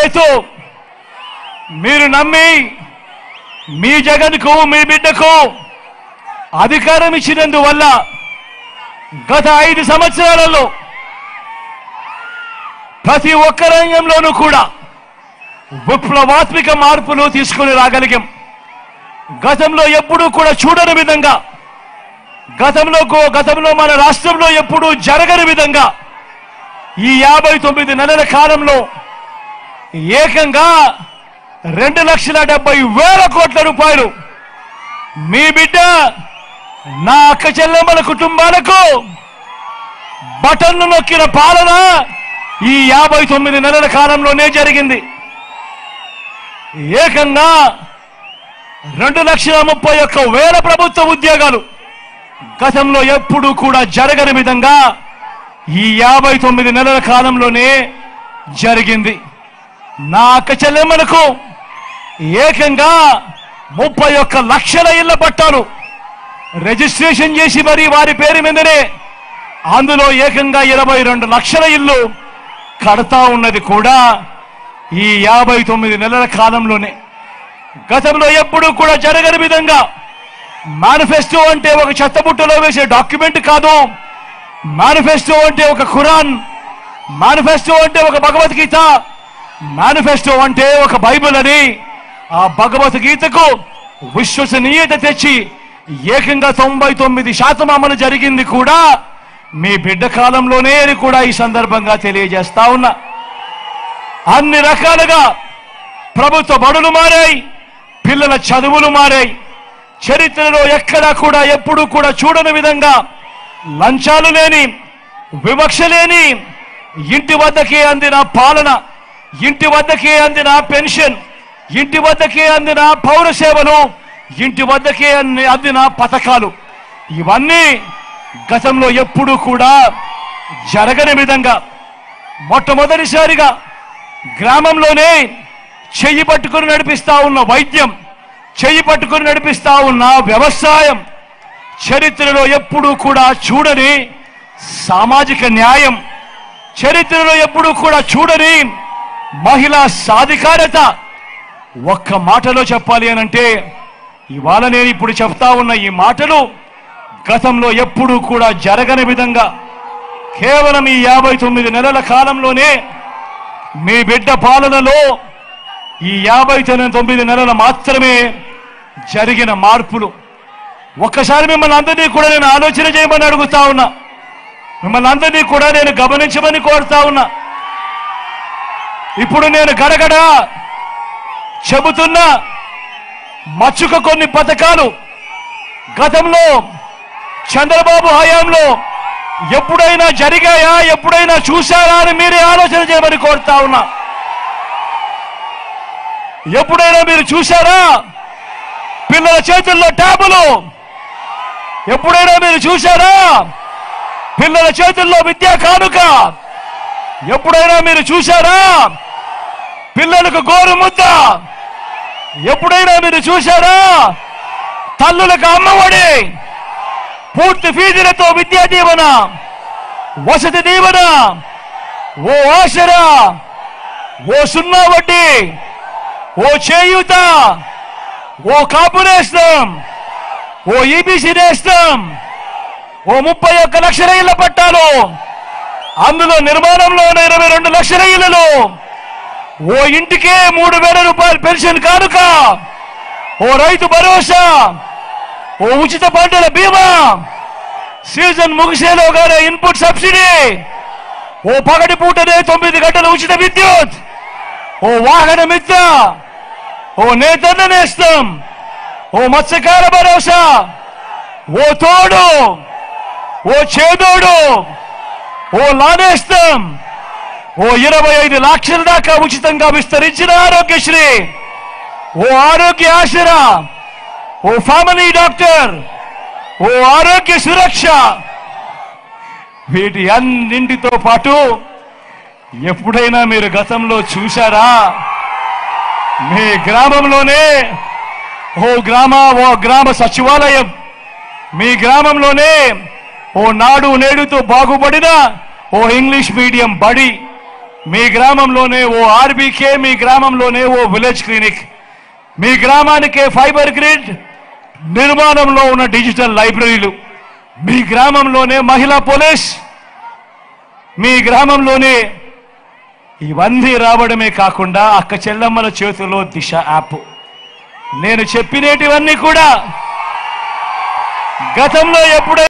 చేస్తూ మీరు నమ్మి మీ జగన్కు మీ బిడ్డకు అధికారం ఇచ్చినందువల్ల గత ఐదు సంవత్సరాలలో ప్రతి ఒక్క రంగంలోనూ కూడా విప్లవాత్మక మార్పులు తీసుకుని రాగలిగాం గతంలో ఎప్పుడూ కూడా చూడని విధంగా గతంలో కో- గతంలో మన రాష్ట్రంలో ఎప్పుడూ జరగని విధంగా ఈ యాభై తొమ్మిది నెలల కాలంలో ఏకంగా రెండు లక్షల డెబ్బై వేల కోట్ల రూపాయలు మీ బిడ్డ నా అక్క చెల్లెమ్మల కుటుంబాలకు బటన్ను నొక్కిన పాలన ఈ యాభై తొమ్మిది నెలల కాలంలోనే జరిగింది ఏకంగా రెండు లక్షల ముప్పై ఒక్క వేల ప్రభుత్వ ఉద్యోగాలు గతంలో ఎప్పుడూ కూడా జరగని విధంగా ఈ యాభై తొమ్మిది నెలల కాలంలోనే జరిగింది నా అక్క చెల్లెమ్మలకు ఏకంగా ముప్పై ఒక్క లక్షల ఇళ్ల పట్టాలు రిజిస్ట్రేషన్ చేసి మరి వారి పేరు మీదనే అందులో ఏకంగా ఇరవై రెండు లక్షల ఇల్లు కడతా ఉన్నది కూడా ఈ యాభై తొమ్మిది నెలల కాలంలోనే గతంలో ఎప్పుడూ కూడా జరగని విధంగా మేనిఫెస్టో అంటే ఒక చెత్తబుట్టలో వేసే డాక్యుమెంట్ కాదు మేనిఫెస్టో అంటే ఒక ఖురాన్ మేనిఫెస్టో అంటే ఒక భగవద్గీత మేనిఫెస్టో అంటే ఒక బైబిల్ అని ఆ భగవద్గీతకు విశ్వసనీయత తెచ్చి ఏకంగా తొంభై తొమ్మిది శాతం అమలు జరిగింది కూడా మీ బిడ్డ కాలంలోనే అని కూడా ఈ సందర్భంగా తెలియజేస్తా ఉన్నా అన్ని రకాలుగా ప్రభుత్వ బడులు మారాయి పిల్లల చదువులు మారాయి చరిత్రలో ఎక్కడా కూడా ఎప్పుడూ కూడా చూడని విధంగా లంచాలు లేని వివక్ష లేని ఇంటి వద్దకే అందిన పాలన ఇంటి వద్దకే అందిన పెన్షన్ ఇంటి వద్దకే అందిన పౌర సేవలు ఇంటి వద్దకే అన్ని- అందిన పథకాలు ఇవన్నీ గతంలో ఎప్పుడూ కూడా జరగని విధంగా మొట్టమొదటిసారిగా గ్రామంలోనే చెయ్యి పట్టుకుని నడిపిస్తా ఉన్న వైద్యం చెయ్యి పట్టుకుని నడిపిస్తా ఉన్న వ్యవసాయం చరిత్రలో ఎప్పుడూ కూడా చూడని సామాజిక న్యాయం చరిత్రలో ఎప్పుడూ కూడా చూడని మహిళా సాధికారత ఒక్క మాటలో చెప్పాలి అనంటే ఇవాళ నేను ఇప్పుడు చెప్తా ఉన్న ఈ మాటలు గతంలో ఎప్పుడూ కూడా జరగని విధంగా కేవలం ఈ యాభై తొమ్మిది నెలల కాలంలోనే మీ బిడ్డ పాలనలో ఈ యాభై తొమ్మిది నెలల మాత్రమే జరిగిన మార్పులు ఒక్కసారి మిమ్మల్ని అందరినీ కూడా నేను ఆలోచన చేయమని అడుగుతా ఉన్నా మిమ్మల్ని అందరినీ కూడా నేను గమనించమని కోరుతా ఉన్నా ఇప్పుడు నేను గడగడ చెబుతున్నా మచ్చుక కొన్ని పథకాలు గతంలో చంద్రబాబు హయాంలో ఎప్పుడైనా జరిగాయా ఎప్పుడైనా చూశారా అని మీరే ఆలోచన చేయమని కోరుతా ఉన్నా ఎప్పుడైనా మీరు చూశారా పిల్లల చేతుల్లో ట్యాబులు ఎప్పుడైనా మీరు చూశారా పిల్లల చేతుల్లో విద్యా కానుక ఎప్పుడైనా మీరు చూశారా పిల్లలకు గోరు ముద్ద ఎప్పుడైనా మీరు చూశారా తల్లులకు అమ్మఒడి పూర్తి ఫీజులతో విద్యా దీవెన వసతి దీవెన ఓ ఆసరా ఓ సున్నా వడ్డీ ఓ చేయూత ఓ కాపు నేస్తం ఓ ఈబీసీ నేస్తం ఓ ముప్పై ఒక్క లక్షల ఇళ్ల పట్టాలు అందులో నిర్మాణంలో ఉన్న ఇరవై రెండు లక్షల ఇళ్లలో ఓ ఇంటికే మూడు వేల రూపాయల పెన్షన్ కానుక ఓ రైతు భరోసా ఓ ఉచిత పంటల బీమా సీజన్ ముగిసేలోగానే ఇన్పుట్ సబ్సిడీ ఓ పగటి పూటనే తొమ్మిది గంటల ఉచిత విద్యుత్ ఓ వాహన మిత్ర ఓ నేతన్న నేస్తం ఓ మత్స్యకార భరోసా ఓ తోడు ఓ చేదోడు ఓ లానేస్తం ఓ ఇరవై ఐదు లక్షల దాకా ఉచితంగా విస్తరించిన ఆరోగ్యశ్రీ ఓ ఆరోగ్య ఆశరా ఓ ఫ్యామిలీ డాక్టర్ ఓ ఆరోగ్య సురక్ష వీటి అన్నింటితో పాటు ఎప్పుడైనా మీరు గతంలో చూశారా మీ గ్రామంలోనే ఓ గ్రామ ఓ గ్రామ సచివాలయం మీ గ్రామంలోనే ఓ నాడు నేడుతో బాగుపడిన ఓ ఇంగ్లీష్ మీడియం బడి మీ గ్రామంలోనే ఓ ఆర్బీకే మీ గ్రామంలోనే ఓ విలేజ్ క్లినిక్ మీ గ్రామానికే ఫైబర్ గ్రిడ్ నిర్మాణంలో ఉన్న డిజిటల్ లైబ్రరీలు మీ గ్రామంలోనే మహిళా పోలీస్ మీ గ్రామంలోనే ఇవన్నీ రావడమే కాకుండా అక్క చెల్లమ్మల చేతుల్లో దిశ యాప్ నేను చెప్పినేటివన్నీ కూడా గతంలో ఎప్పుడైతే